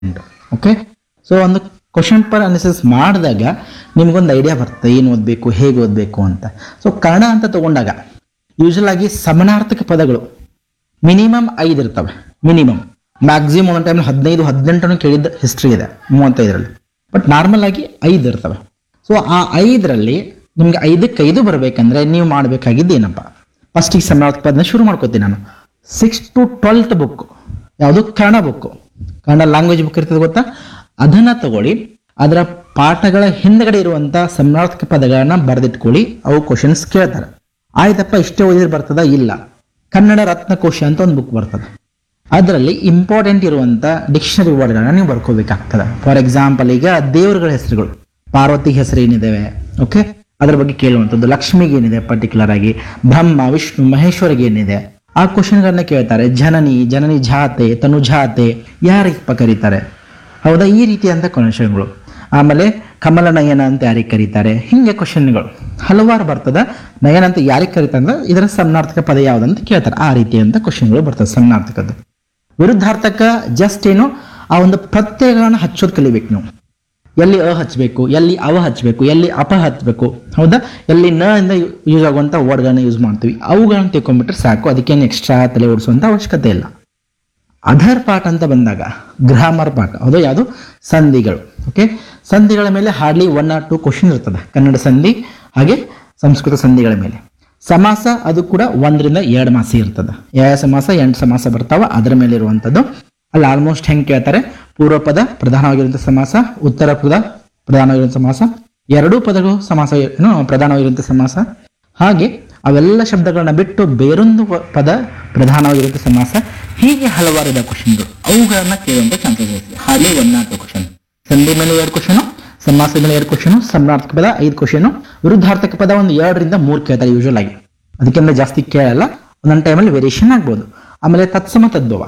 okay so ಒಂದು question per analysis ಮಾಡಿದಾಗ ನಿಮ್ಗೊಂದು ಐಡಿಯಾ ಬರ್ತದೆ ಏನು ಓದಬೇಕು ಹೇಗೆ ಓದಬೇಕು ಅಂತ ಸೊ ಕನ್ನಡ ಅಂತ ತಗೊಂಡಾಗ ಯೂಶಲ್ ಆಗಿ ಸಮನಾರ್ಥಕ ಪದಗಳು ಮಿನಿಮಮ್ ಐದು ಇರ್ತವೆ ಮಿನಿಮಮ್ ಮ್ಯಾಕ್ಸಿಮಮ್ ಒಂದೊಂದು ಟೈಮ್ ಹದಿನೈದು ಹದಿನೆಂಟನ್ನು ಕೇಳಿದ ಹಿಸ್ಟ್ರಿ ಇದೆ ಮೂವತ್ತೈದರಲ್ಲಿ ಬಟ್ ನಾರ್ಮಲ್ ಆಗಿ ಐದು ಇರ್ತವೆ ಸೊ ಆ ಐದರಲ್ಲಿ ನಿಮ್ಗೆ ಐದಕ್ಕೆ ಐದು ಬರಬೇಕಂದ್ರೆ ನೀವು ಮಾಡಬೇಕಾಗಿದ್ದು ಏನಪ್ಪ ಫಸ್ಟಿಗೆ ಸಮನಾರ್ಥಕ ಪದನ ಶುರು ಮಾಡ್ಕೋತೀನಿ ನಾನು ಸಿಕ್ಸ್ ಟು ಟ್ವೆಲ್ತ್ ಬುಕ್ ಯಾವುದು Kannada book Kannada language book ಇರ್ತದೆ ಗೊತ್ತಾ ಅದನ್ನ ತಗೊಳ್ಳಿ ಅದರ ಪಾಠಗಳ ಹಿಂದ್ಗಡೆ ಇರುವಂತ ಸಮನಾರ್ಥಕ ಪದಗಳನ್ನ ಬರೆದಿಟ್ಕೊಳ್ಳಿ ಅವು ಕ್ವಶನ್ಸ್ ಕೇಳ್ತಾರೆ ಆಯ್ತಪ್ಪ ಇಷ್ಟೇ ಓದಿದ್ರೆ ಬರ್ತದ ಇಲ್ಲ ಕನ್ನಡ ರತ್ನಕೋಶ ಅಂತ ಒಂದು ಬುಕ್ ಬರ್ತದೆ ಅದರಲ್ಲಿ ಇಂಪಾರ್ಟೆಂಟ್ ಇರುವಂತ ಡಿಕ್ಷನರಿ ವರ್ಡ್ಗಳನ್ನ ನೀವು ಬರ್ಕೋಬೇಕಾಗ್ತದೆ ಫಾರ್ ಎಕ್ಸಾಂಪಲ್ ಈಗ ದೇವರುಗಳ ಹೆಸರುಗಳು ಪಾರ್ವತಿ ಹೆಸರು ಏನಿದಾವೆ ಓಕೆ ಅದ್ರ ಬಗ್ಗೆ ಕೇಳುವಂಥದ್ದು ಲಕ್ಷ್ಮಿಗೆ ಏನಿದೆ ಪರ್ಟಿಕ್ಯುಲರ್ ಆಗಿ ಬ್ರಹ್ಮ ವಿಷ್ಣು ಮಹೇಶ್ವರಿಗೆ ಏನಿದೆ ಆ ಕ್ವಶನ್ಗಳನ್ನ ಕೇಳ್ತಾರೆ ಜನನಿ ಜನನಿ ಜಾತೆ ತನು ಜಾತೆ ಯಾರಿಗಪ್ಪ ಕರೀತಾರೆ ಹೌದಾ ಈ ರೀತಿಯಂತ ಕ್ವಶನ್ಗಳು ಆಮೇಲೆ ಕಮಲ ನಯನ ಅಂತ ಯಾರಿಗೆ ಕರೀತಾರೆ ಹಿಂಗೆ ಕ್ವಶನ್ಗಳು ಹಲವಾರು ಬರ್ತದ ನಯನ ಅಂತ ಯಾರಿಗೆ ಕರೀತಾರೆ ಅಂದ್ರೆ ಇದರ ಸಮನಾರ್ಥಕ ಪದ ಯಾವ್ದಂತ ಕೇಳ್ತಾರೆ ಆ ರೀತಿಯಂತ ಕ್ವಶನ್ಗಳು ಬರ್ತದೆ ಸಮನಾರ್ಥಕದ್ದು ವಿರುದ್ಧಾರ್ಥಕ ಜಸ್ಟ್ ಏನು ಆ ಒಂದು ಪ್ರತ್ಯಯಗಳನ್ನ ಹಚ್ಚೋದು ಕಲಿಬೇಕು ನೀವು ಎಲ್ಲಿ ಅ ಹಚ್ಚಬೇಕು ಎಲ್ಲಿ ಅವ ಹಚ್ಚಬೇಕು ಎಲ್ಲಿ ಅಪ ಹಚ್ಚಬೇಕು ಹೌದಾ ಎಲ್ಲಿ ನ ಇಂದ ಯೂಸ್ ಆಗುವಂಥ ವರ್ಡ್ಗಳನ್ನ ಯೂಸ್ ಮಾಡ್ತೀವಿ ಅವುಗಳನ್ನ ತಿಳ್ಕೊಂಡ್ಬಿಟ್ರೆ ಸಾಕು ಅದಕ್ಕೇನು ಎಕ್ಸ್ಟ್ರಾ ತಲೆ ಓಡಿಸುವಂಥ ಅವಶ್ಯಕತೆ ಇಲ್ಲ ಅದರ್ ಪಾಠ ಅಂತ ಬಂದಾಗ ಗ್ರಾಮರ್ ಪಾಠ ಅದು ಯಾವುದು ಸಂಧಿಗಳು ಓಕೆ ಸಂಧಿಗಳ ಮೇಲೆ hardly one or two question ಇರ್ತದೆ ಕನ್ನಡ ಸಂಧಿ ಹಾಗೆ ಸಂಸ್ಕೃತ ಸಂಧಿಗಳ ಮೇಲೆ ಸಮಾಸ ಅದು ಕೂಡ ಒಂದರಿಂದ ಎರಡು ಮಾಸ ಇರ್ತದೆ ಯಾವ ಸಮಾಸ ಎಂಟು ಸಮಾಸ ಬರ್ತಾವ ಅದರ ಮೇಲೆ ಇರುವಂಥದ್ದು ಅಲ್ಲಿ ಆಲ್ಮೋಸ್ಟ್ ಹೆಂಗೆ ಕೇಳ್ತಾರೆ ಪೂರ್ವ ಪದ ಪ್ರಧಾನವಾಗಿರುವಂಥ ಸಮಾಸ ಉತ್ತರ ಪದ ಪ್ರಧಾನವಾಗಿರುವಂಥ ಸಮಾಸ ಎರಡೂ ಪದಗಳು ಸಮಾಸ ಏನು ಪ್ರಧಾನವಾಗಿರುವಂಥ ಸಮಾಸ ಹಾಗೆ ಅವೆಲ್ಲ ಶಬ್ದಗಳನ್ನ ಬಿಟ್ಟು ಬೇರೊಂದು ವ- ಪದ ಪ್ರಧಾನವಾಗಿರುವಂಥ ಸಮಾಸ ಹೀಗೆ ಹಲವಾರು ಇದೆ ಕ್ವಶನ್ಗಳು ಅವುಗಳನ್ನ ಕೇಳುವಂಥ ಚಾನ್ಸಸ್ ಇರುತ್ತೆ ಹಾಗೆ ಒನ್ ನಾಟ್ ಕ್ವಶನ್ ಸಂಧಿ ಮೇಲೆ ಎರಡು ಕ್ವಶನು ಸಮಾಸದ ಮೇಲೆ ಎರಡು ಕ್ವಶನು ಸಮನಾರ್ಥಕ ಪದ ಐದು ಕ್ವಶನು ವಿರುದ್ಧಾರ್ಥಕ ಪದ ಒಂದು ಎರಡರಿಂದ ಮೂರು ಕೇಳ್ತಾರೆ ಯೂಶಲ್ ಆಗಿ ಅದಕ್ಕಿಂತ ಜಾಸ್ತಿ ಕೇಳಲ್ಲ ಒಂದೊಂದು ಟೈಮಲ್ಲಿ ವೇರಿಯೇಷನ್ ಆಗ್ಬೋದು ಆಮೇಲೆ ತತ್ಸಮ ತದ್ಭವ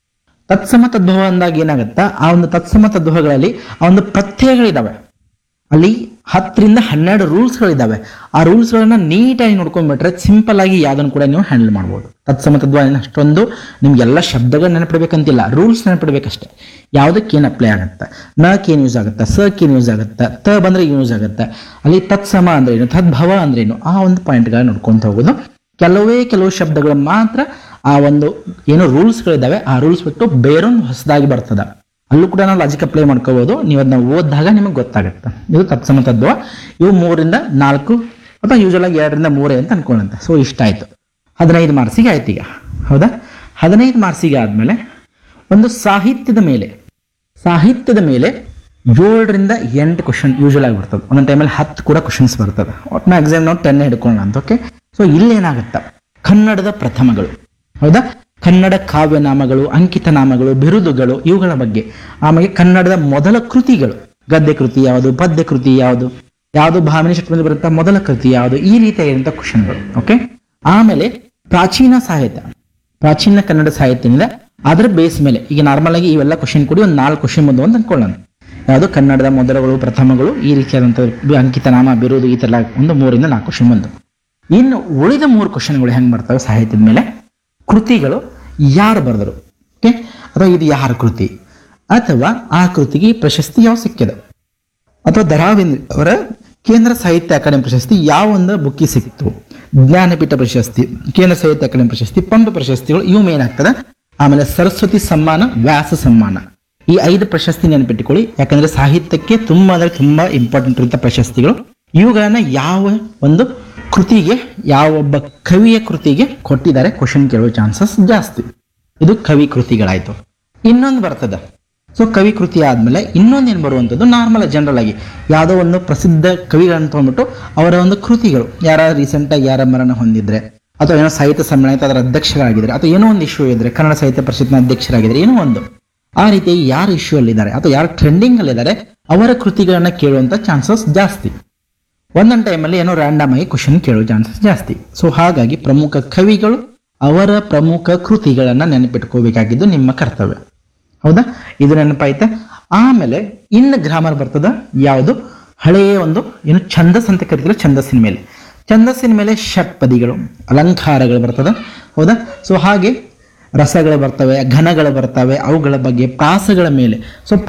ತತ್ಸಮ ತದ್ಭವ ಅಂದಾಗ ಏನಾಗುತ್ತಾ ಆ ಒಂದು ತತ್ಸಮ ತದ್ಭವಗಳಲ್ಲಿ ಆ ಒಂದು ಪ್ರತ್ಯಯಗಳಿದಾವೆ ಅಲ್ಲಿ ಹತ್ತರಿಂದ ಹನ್ನೆರಡು ರೂಲ್ಸ್ಗಳಿದಾವೆ ಆ ರೂಲ್ಸ್ಗಳನ್ನ ನೀಟಾಗಿ ನೋಡ್ಕೊಂಡ್ಬಿಟ್ರೆ ಸಿಂಪಲ್ ಆಗಿ ಯಾವ್ದನ್ನು ಕೂಡ ನೀವು ಹ್ಯಾಂಡಲ್ ಮಾಡ್ಬೋದು ತತ್ಸಮ ತದ್ಭವ ಏನು ಅಷ್ಟೊಂದು ನಿಮ್ಗೆಲ್ಲ ಶಬ್ದಗಳು ನೆನಪಿಡ್ಬೇಕಂತಿಲ್ಲ ರೂಲ್ಸ್ ನೆನಪಿಡ್ಬೇಕಷ್ಟೇ ಯಾವುದಕ್ಕೆ ಏನು ಅಪ್ಲೈ ಆಗುತ್ತೆ ನಕ್ಕೆ ಏನು ಯೂಸ್ ಆಗುತ್ತೆ ಸಕ್ಕೆ ಏನು ಯೂಸ್ ಆಗುತ್ತೆ ತ ಬಂದ್ರೆ ಏನು ಯೂಸ್ ಆಗುತ್ತೆ ಅಲ್ಲಿ ತತ್ಸಮ ಅಂದ್ರೆ ಏನು ತದ್ಭವ ಅಂದ್ರೆ ಏನು ಆ ಒಂದು ಪಾಯಿಂಟ್ಗಳನ್ನ ನೋಡ್ಕೊಂತ ಹೋಗೋದು ಕೆಲವೇ ಕೆಲವು ಶಬ್ದಗಳು ಮಾತ್ರ ಆ ಒಂದು ಏನು ರೂಲ್ಸ್ಗಳಿದಾವೆ ಆ ರೂಲ್ಸ್ ಬಿಟ್ಟು ಬೇರೊಂದು ಹೊಸದಾಗಿ ಬರ್ತದ ಅಲ್ಲೂ ಕೂಡ ನಾವು ಲಾಜಿಕ್ ಅಪ್ಲೈ ಮಾಡ್ಕೋಬಹುದು ನೀವು ಅದನ್ನ ಓದಿದಾಗ ನಿಮಗೆ ಗೊತ್ತಾಗುತ್ತೆ ಇದು ತತ್ಸಮ ತದ್ವ ಇವು ಮೂರಿಂದ ನಾಲ್ಕು ಅಥವಾ ಯೂಶಲ್ ಆಗಿ ಎರಡರಿಂದ ಮೂರೇ ಅಂತ ಅನ್ಕೊಳ್ಳುತ್ತೆ ಸೊ ಇಷ್ಟ ಆಯ್ತು ಹದಿನೈದು ಮಾರ್ಕ್ಸಿಗೆ ಆಯ್ತು ಈಗ ಹೌದಾ ಹದಿನೈದು ಮಾರ್ಕ್ಸಿಗೆ ಆದ್ಮೇಲೆ ಒಂದು ಸಾಹಿತ್ಯದ ಮೇಲೆ ಸಾಹಿತ್ಯದ ಮೇಲೆ ಏಳರಿಂದ ಎಂಟು ಕ್ವಶನ್ ಯೂಶಲ್ ಆಗಿ ಬರ್ತದೆ ಒಂದೊಂದು ಟೈಮಲ್ಲಿ ಹತ್ತು ಕೂಡ ಕ್ವಶನ್ಸ್ ಬರ್ತದೆ ಒಟ್ಟು ಎಕ್ಸಾಮ್ ನಾವು ಟೆನ್ ಹಿಡ್ಕೊಳ್ಳೋಣ ಅಂತ ಓಕೆ ಸೊ ಇಲ್ಲಿ ಏನಾಗುತ್ತೆ ಕನ್ನಡದ ಪ್ರಥಮಗಳು ಹೌದಾ ಕನ್ನಡ ಕಾವ್ಯನಾಮಗಳು ಅಂಕಿತ ನಾಮಗಳು ಬಿರುದುಗಳು ಇವುಗಳ ಬಗ್ಗೆ ಆಮೇಲೆ ಕನ್ನಡದ ಮೊದಲ ಕೃತಿಗಳು ಗದ್ಯ ಕೃತಿ ಯಾವುದು ಪದ್ಯ ಕೃತಿ ಯಾವುದು ಯಾವುದು ಭಾವನೆ ಶಕ್ತಿ ಬರುತ್ತಾ ಮೊದಲ ಕೃತಿ ಯಾವುದು ಈ ರೀತಿಯಾಗಿರುವಂಥ ಕ್ವಶನ್ಗಳು ಓಕೆ ಆಮೇಲೆ ಪ್ರಾಚೀನ ಸಾಹಿತ್ಯ ಪ್ರಾಚೀನ ಕನ್ನಡ ಸಾಹಿತ್ಯದಿಂದ ಅದರ ಬೇಸ್ ಮೇಲೆ ಈಗ ನಾರ್ಮಲ್ ಆಗಿ ಇವೆಲ್ಲ ಕ್ವಶನ್ ಕೂಡಿ ಒಂದು ನಾಲ್ಕು ಕ್ವಶನ್ ಬಂದು ಅಂತ ಅನ್ಕೊಳ್ಳೋಣ ಯಾವುದು ಕನ್ನಡದ ಮೊದಲಗಳು ಪ್ರಥಮಗಳು ಈ ರೀತಿಯಾದಂಥ ಅಂಕಿತ ನಾಮ ಬಿರುದು ಈ ತರ ಒಂದು ಮೂರಿಂದ ನಾಲ್ಕು ಕ್ವಶನ್ ಬಂದು ಇನ್ನು ಉಳಿದ ಮೂರು ಕ್ವಶನ್ಗಳು ಹೆಂಗೆ ಬರ್ತವೆ ಸಾಹಿತ್ಯದ ಮೇಲೆ ಕೃತಿಗಳು ಯಾರು ಬರೆದರು ಓಕೆ ಅಥವಾ ಇದು ಯಾರ ಕೃತಿ ಅಥವಾ ಆ ಕೃತಿಗೆ ಪ್ರಶಸ್ತಿ ಯಾವ ಸಿಕ್ಕಿದೆ ಅಥವಾ ದರಾವಿಂದ್ ಅವರ ಕೇಂದ್ರ ಸಾಹಿತ್ಯ ಅಕಾಡೆಮಿ ಪ್ರಶಸ್ತಿ ಯಾವ ಒಂದು ಬುಕ್ಕಿ ಸಿಕ್ತು ಜ್ಞಾನಪೀಠ ಪ್ರಶಸ್ತಿ ಕೇಂದ್ರ ಸಾಹಿತ್ಯ ಅಕಾಡೆಮಿ ಪ್ರಶಸ್ತಿ ಪಂಪ ಪ್ರಶಸ್ತಿಗಳು ಇವು ಮೇನ್ ಆಗ್ತದೆ ಆಮೇಲೆ ಸರಸ್ವತಿ ಸಮ್ಮಾನ ವ್ಯಾಸ ಸಮ್ಮಾನ ಈ ಐದು ಪ್ರಶಸ್ತಿ ನೆನಪಿಟ್ಟುಕೊಳ್ಳಿ ಯಾಕಂದ್ರೆ ಸಾಹಿತ್ಯಕ್ಕೆ ತುಂಬಾ ಅಂದ್ರೆ ತುಂಬಾ ಇಂಪಾರ್ಟೆಂಟ್ ಇರುವಂತ ಪ್ರಶಸ್ತಿಗಳು ಇವುಗಳನ್ನ ಯಾವ ಒಂದು ಕೃತಿಗೆ ಯಾವೊಬ್ಬ ಕವಿಯ ಕೃತಿಗೆ ಕೊಟ್ಟಿದ್ದಾರೆ ಕ್ವಶನ್ ಕೇಳುವ ಚಾನ್ಸಸ್ ಜಾಸ್ತಿ ಇದು ಕವಿ ಕೃತಿಗಳಾಯ್ತು ಇನ್ನೊಂದು ಬರ್ತದೆ ಸೊ ಕವಿ ಕೃತಿ ಆದ್ಮೇಲೆ ಇನ್ನೊಂದೇನು ಬರುವಂಥದ್ದು ನಾರ್ಮಲ್ ಜನರಲ್ ಆಗಿ ಯಾವುದೋ ಒಂದು ಪ್ರಸಿದ್ಧ ಕವಿಗಳನ್ನ ತೊಗೊಂಡ್ಬಿಟ್ಟು ಅವರ ಒಂದು ಕೃತಿಗಳು ಯಾರ ರೀಸೆಂಟಾಗಿ ಯಾರ ಮರಣ ಹೊಂದಿದ್ರೆ ಅಥವಾ ಏನೋ ಸಾಹಿತ್ಯ ಸಮ್ಮೇಳನ ಆಯ್ತು ಅದರ ಅಧ್ಯಕ್ಷರಾಗಿದ್ದಾರೆ ಅಥವಾ ಏನೋ ಒಂದು ಇಶ್ಯೂ ಇದ್ರೆ ಕನ್ನಡ ಸಾಹಿತ್ಯ ಪರಿಷತ್ನ ಅಧ್ಯಕ್ಷರಾಗಿದ್ದಾರೆ ಏನೋ ಒಂದು ಆ ರೀತಿ ಯಾರು ಇಶ್ಯೂ ಅಲ್ಲಿದ್ದಾರೆ ಅಥವಾ ಯಾರು ಟ್ರೆಂಡಿಂಗ್ ಅಲ್ಲಿದ್ದಾರೆ ಅವರ ಕೃತಿಗಳನ್ನ ಕೇಳುವಂತ ಚಾನ್ಸಸ್ ಜಾಸ್ತಿ ಒಂದೊಂದು ಟೈಮಲ್ಲಿ ಏನೋ ರ್ಯಾಂಡಮ್ ಆಗಿ ಕ್ವಶನ್ ಕೇಳೋ ಚಾನ್ಸಸ್ ಜಾಸ್ತಿ ಸೊ ಹಾಗಾಗಿ ಪ್ರಮುಖ ಕವಿಗಳು ಅವರ ಪ್ರಮುಖ ಕೃತಿಗಳನ್ನ ನೆನಪಿಟ್ಕೋಬೇಕಾಗಿದ್ದು ನಿಮ್ಮ ಕರ್ತವ್ಯ ಹೌದಾ ಇದು ನೆನಪಾಯ್ತಾ ಆಮೇಲೆ ಇನ್ನು ಗ್ರಾಮರ್ ಬರ್ತದ ಯಾವುದು ಹಳೆಯ ಒಂದು ಏನು ಛಂದಸ್ ಅಂತ ಕರಿತೀವಿ ಛಂದಸ್ಸಿನ ಮೇಲೆ ಛಂದಸ್ಸಿನ ಮೇಲೆ ಷಟ್ಪದಿಗಳು ಅಲಂಕಾರಗಳು ಬರ್ತದ ಹೌದಾ ಸೊ ಹಾಗೆ ರಸಗಳು ಬರ್ತವೆ ಘನಗಳು ಬರ್ತವೆ ಅವುಗಳ ಬಗ್ಗೆ ಪ್ರಾಸಗಳ ಮೇಲೆ ಸೊ